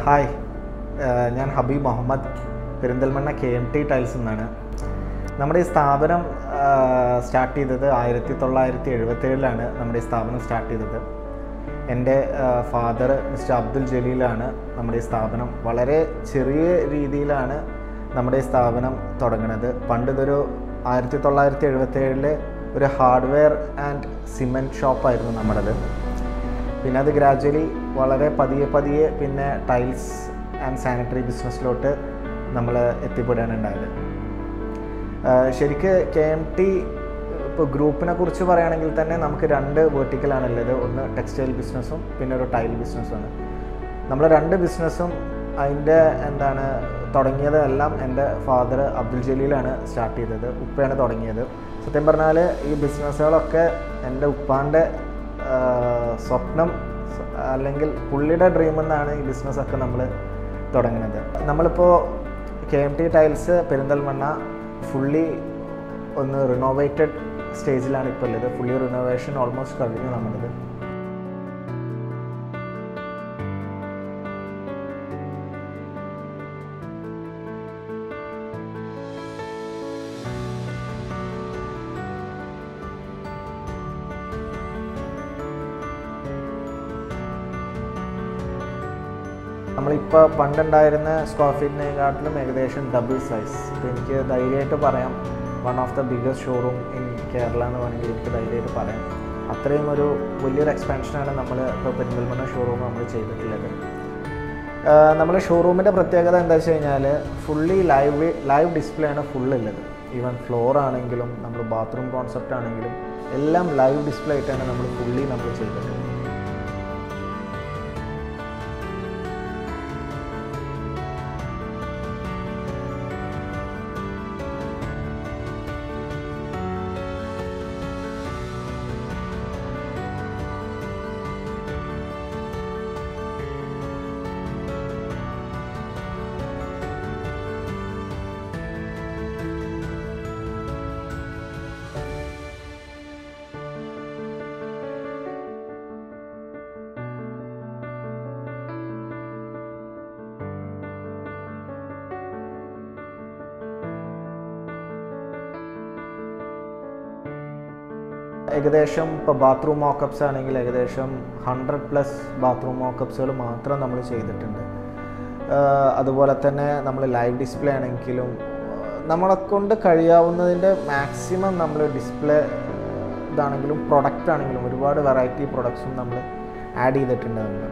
hi ആഹ് ഞാൻ Habeeb Muhammad Perinthalmanna K M T tiles എന്നാണ് നമ്മുടെ ഈ സ്ഥാപനം സ്റ്റാർട്ട് ചെയ്തത് ആയിരത്തി തൊള്ളായിരത്തി എഴുപത്തേഴിലാണ് നമ്മുടെ ഈ സ്ഥാപനം സ്റ്റാർട്ട് ചെയ്തത് എൻ്റെ ഫാദർ മിസ്റ്റർ അബ്ദുൽ ജലീലാണ് നമ്മുടെ ഈ സ്ഥാപനം വളരെ ചെറിയ രീതിയിലാണ് നമ്മുടെ ഈ സ്ഥാപനം തുടങ്ങുന്നത് പണ്ട് ഇതൊരു ആയിരത്തി തൊള്ളായിരത്തി എഴുപത്തേഴില് ഒരു ഹാർഡ്വെയർ ആൻഡ് സിമെൻറ്റ് ഷോപ്പായിരുന്നു നമ്മുടേത് പിന്നെ അത് ഗ്രാജ്വലി വളരെ പതിയെ പതിയെ പിന്നെ ടൈൽസ് ആൻഡ് സാനിറ്ററി ബിസിനസ്സിലോട്ട് നമ്മൾ എത്തിപ്പെടാനുണ്ടായത് ആഹ് ശരിക്ക് കെ എം ടി ഇപ്പോൾ ഗ്രൂപ്പിനെ കുറിച്ച് പറയുകയാണെങ്കിൽ തന്നെ നമുക്ക് രണ്ട് വേർട്ടിക്കലാണുള്ളത് ഒന്ന് ടെക്സ്റ്റൈൽ ബിസിനസ്സും പിന്നെ ഒരു ടൈൽ ബിസിനസ്സുമാണ് നമ്മൾ രണ്ട് ബിസിനസ്സും അതിൻ്റെ എന്താണ് തുടങ്ങിയത് എല്ലാം എൻ്റെ ഫാദർ അബ്ദുൽ ജലീലാണ് സ്റ്റാർട്ട് ചെയ്തത് ഉപ്പയാണ് തുടങ്ങിയത് സത്യം പറഞ്ഞാൽ ഈ ബിസിനസ്സുകളൊക്കെ എൻ്റെ ഉപ്പാൻ്റെ ആഹ് സ്വപ്നം സ- അല്ലെങ്കിൽ പുള്ളിയുടെ ഡ്രീം എന്നാണ് ഈ ബിസിനസ്സൊക്കെ നമ്മൾ തുടങ്ങുന്നത് നമ്മളിപ്പോൾ K M T tiles Perinthalmanna fully ഒന്ന് റിനോവേറ്റഡ് സ്റ്റേജിലാണ് ഇപ്പോൾ ഉള്ളത് ഫുള്ളി റിനോവേഷൻ ഓൾമോസ്റ്റ് കഴിഞ്ഞു നമ്മളത് നമ്മളിപ്പോൾ പണ്ടുണ്ടായിരുന്ന സ്ക്വയർ ഫീറ്റിനെക്കാട്ടിലും ഏകദേശം ഡബിൾ സൈസ് ഇപ്പോൾ എനിക്ക് ധൈര്യമായിട്ട് പറയാം one of the biggest showroom in Kerala എന്ന് വേണമെങ്കിൽ എനിക്ക് ധൈര്യമായിട്ട് പറയാം അത്രയും ഒരു വലിയൊരു എക്സ്പാൻഷനാണ് നമ്മൾ ഇപ്പോൾ പെരിന്തൽമണ്ണ ഷോറൂം നമ്മൾ ചെയ്തിട്ടുള്ളത് നമ്മൾ ഷോറൂമിൻ്റെ പ്രത്യേകത എന്താ വെച്ച് കഴിഞ്ഞാൽ ഫുള്ളി ലൈവ് ലൈവ് ഡിസ്പ്ലേ ആണ് ഫുൾ ഉള്ളത് ഈവൻ ഫ്ലോർ ആണെങ്കിലും നമ്മൾ ബാത്റൂം കോൺസെപ്റ്റ് ആണെങ്കിലും എല്ലാം ലൈവ് ഡിസ്പ്ലേ ആയിട്ടാണ് നമ്മൾ ഫുള്ളി നമ്മൾ ചെയ്തിട്ടുള്ളത് ഏകദേശം ഇപ്പോൾ ബാത്റൂം മോക്കപ്സ് ആണെങ്കിൽ ഏകദേശം ഹൺഡ്രഡ് പ്ലസ് ബാത്റൂം മോക്കപ്സുകൾ മാത്രം നമ്മൾ ചെയ്തിട്ടുണ്ട് ആഹ് അതുപോലെ തന്നെ നമ്മൾ ലൈവ് ഡിസ്പ്ലേ ആണെങ്കിലും ആഹ് നമ്മളെ കൊണ്ട് കഴിയാവുന്നതിൻ്റെ മാക്സിമം നമ്മൾ ഡിസ്പ്ലേ ഇതാണെങ്കിലും പ്രൊഡക്റ്റ് ആണെങ്കിലും ഒരുപാട് വെറൈറ്റി പ്രൊഡക്ട്സും നമ്മൾ ആഡ് ചെയ്തിട്ടുണ്ട് നമ്മൾ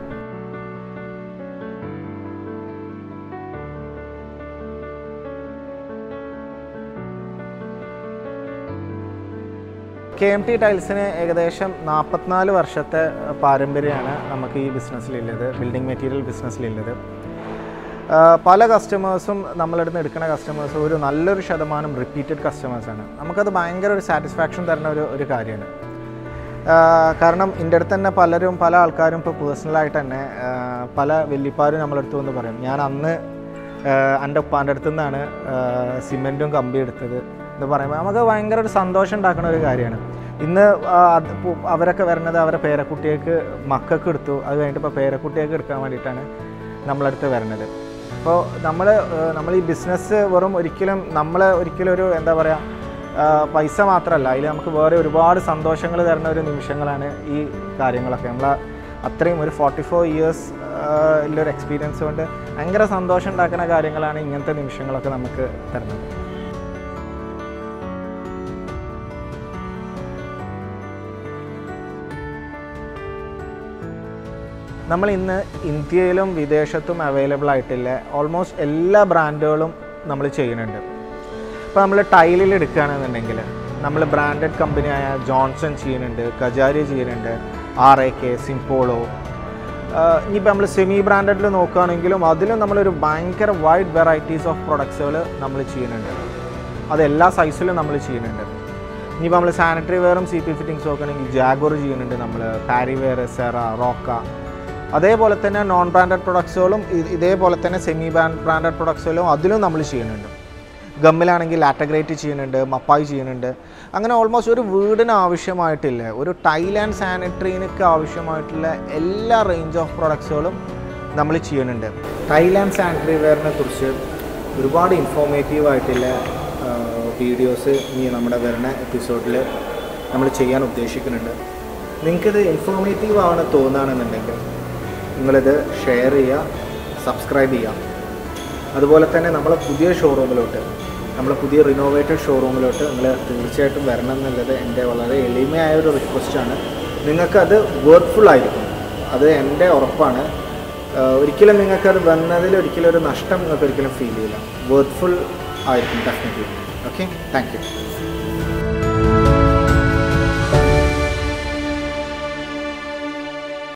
കെ എം ടി ടൈൽസിന് ഏകദേശം നാൽപ്പത്തിനാല് വർഷത്തെ പാരമ്പര്യമാണ് നമുക്ക് ഈ ബിസിനസ്സിലുള്ളത് ബിൽഡിംഗ് മെറ്റീരിയൽ ബിസിനസ്സിലുള്ളത് ആഹ് പല കസ്റ്റമേഴ്സും നമ്മളടുത്ത് എടുക്കുന്ന കസ്റ്റമേഴ്സ് ഒരു നല്ലൊരു ശതമാനം റിപ്പീറ്റഡ് കസ്റ്റമേഴ്സാണ് നമുക്കത് ഭയങ്കര ഒരു സാറ്റിസ്ഫാക്ഷൻ തരുന്ന ഒരു ഒരു കാര്യമാണ് ആഹ് കാരണം എൻ്റെ അടുത്ത് തന്നെ പലരും പല ആൾക്കാരും ഇപ്പോൾ പേഴ്സണലായിട്ട് തന്നെ ആഹ് പല വെല്ലിപ്പാരും നമ്മളടുത്ത് വന്ന് പറയും ഞാൻ അന്ന് ആഹ് എൻ്റെ ഉപ്പാൻ്റെ അടുത്തു നിന്നാണ് സിമെൻറ്റും കമ്പി എടുത്തത് എന്ന് പറയുമ്പോൾ നമുക്ക് ഭയങ്കര ഒരു സന്തോഷം ഉണ്ടാക്കുന്ന ഒരു കാര്യമാണ് ഇന്ന് ആഹ് അത് ഇപ്പൊ അവരൊക്കെ വരുന്നത് അവരെ പേരക്കുട്ടിയേക്ക് മക്കൾക്ക് എടുത്തു അത് കഴിഞ്ഞിട്ട് ഇപ്പോൾ പേരക്കുട്ടിയേക്ക് എടുക്കാൻ വേണ്ടിയിട്ടാണ് നമ്മളടുത്ത് വരുന്നത് അപ്പോൾ നമ്മൾ നമ്മൾ ഈ ബിസിനസ് വെറും ഒരിക്കലും നമ്മൾ ഒരിക്കലും ഒരു എന്താ പറയുക ആഹ് പൈസ മാത്രമല്ല അതിൽ നമുക്ക് വേറെ ഒരുപാട് സന്തോഷങ്ങൾ തരുന്ന ഒരു നിമിഷങ്ങളാണ് ഈ കാര്യങ്ങളൊക്കെ നമ്മൾ അത്രയും ഒരു ഫോർട്ടി ഫോർ ഇയേഴ്സ് ഉള്ളൊരു എക്സ്പീരിയൻസ് കൊണ്ട് ഭയങ്കര സന്തോഷം ഉണ്ടാക്കുന്ന കാര്യങ്ങളാണ് ഇങ്ങനത്തെ നിമിഷങ്ങളൊക്കെ നമുക്ക് തരുന്നത് നമ്മൾ ഇന്ന് ഇന്ത്യയിലും വിദേശത്തും അവൈലബിൾ ആയിട്ടുള്ള ഓൾമോസ്റ്റ് എല്ലാ ബ്രാൻഡുകളും നമ്മൾ ചെയ്യുന്നുണ്ട് ഇപ്പോൾ നമ്മൾ ടൈലിൽ എടുക്കുകയാണെന്നുണ്ടെങ്കിൽ നമ്മൾ ബ്രാൻഡഡ് കമ്പനിയായ ജോൺസൺ ചെയ്യുന്നുണ്ട് കജാരി ചെയ്യുന്നുണ്ട് ആർ എ കെ സിംപോളോ ഇനിയിപ്പോൾ നമ്മൾ സെമി ബ്രാൻഡഡിൽ നോക്കുകയാണെങ്കിലും അതിലും നമ്മളൊരു ഭയങ്കര വൈഡ് വെറൈറ്റീസ് ഓഫ് പ്രൊഡക്ട്സുകൾ നമ്മൾ ചെയ്യുന്നുണ്ട് അത് എല്ലാ സൈസിലും നമ്മൾ ചെയ്യുന്നുണ്ട് ഇനിയിപ്പോൾ നമ്മൾ സാനിറ്ററി വെയറും സി പി ഫിറ്റിങ്സ് നോക്കുകയാണെങ്കിൽ ജാഗോർ ചെയ്യുന്നുണ്ട് നമ്മൾ പാരി വെയർ സെറ റോക്ക അതേപോലെ തന്നെ നോൺ ബ്രാൻഡഡ് പ്രൊഡക്ട്സുകളും ഇതേപോലെ തന്നെ സെമി ബ്രാൻഡഡ് പ്രൊഡക്ട്സുകളും അതിലും നമ്മൾ ചെയ്യുന്നുണ്ട് ഗമ്മിലാണെങ്കിൽ ലാറ്റഗ്രേറ്റ് ചെയ്യുന്നുണ്ട് മപ്പായി ചെയ്യുന്നുണ്ട് അങ്ങനെ ഓൾമോസ്റ്റ് ഒരു വീടിന് ആവശ്യമായിട്ടില്ല ഒരു ടൈൽ ആൻഡ് സാനിറ്ററിനൊക്കെ ആവശ്യമായിട്ടുള്ള എല്ലാ റേഞ്ച് ഓഫ് പ്രൊഡക്ട്സുകളും നമ്മൾ ചെയ്യുന്നുണ്ട് തായ്ലാൻഡ് സാനിറ്ററി വെയറിനെ കുറിച്ച് ഒരുപാട് ഇൻഫോർമേറ്റീവ് ആയിട്ടുള്ള വീഡിയോസ് ഇനി നമ്മുടെ വരുന്ന എപ്പിസോഡിൽ നമ്മൾ ചെയ്യാൻ ഉദ്ദേശിക്കുന്നുണ്ട് നിങ്ങൾക്കിത് ഇൻഫോർമേറ്റീവ് ആവണം തോന്നുകയാണെന്നുണ്ടെങ്കിൽ നിങ്ങളിത് ഷെയർ ചെയ്യുക സബ്സ്ക്രൈബ് ചെയ്യുക അതുപോലെ തന്നെ നമ്മളെ പുതിയ ഷോറൂമിലോട്ട് നമ്മളെ പുതിയ റിനോവേറ്റഡ് ഷോറൂമിലോട്ട് നിങ്ങൾ തീർച്ചയായിട്ടും വരണം എന്നുള്ളത് എൻ്റെ വളരെ എളിമയായ ഒരു റിക്വസ്റ്റാണ് നിങ്ങൾക്കത് വർക്ക്ഫുൾ ആയിരിക്കും അത് എൻ്റെ ഉറപ്പാണ് ആഹ് ഒരിക്കലും നിങ്ങൾക്കത് വന്നതിൽ ഒരിക്കലും ഒരു നഷ്ടം നിങ്ങൾക്ക് ഒരിക്കലും ഫീൽ ചെയ്യില്ല വർക്ക്ഫുൾ ആയിരിക്കും ഡെഫിനറ്റ്ലി ഓക്കെ താങ്ക് യു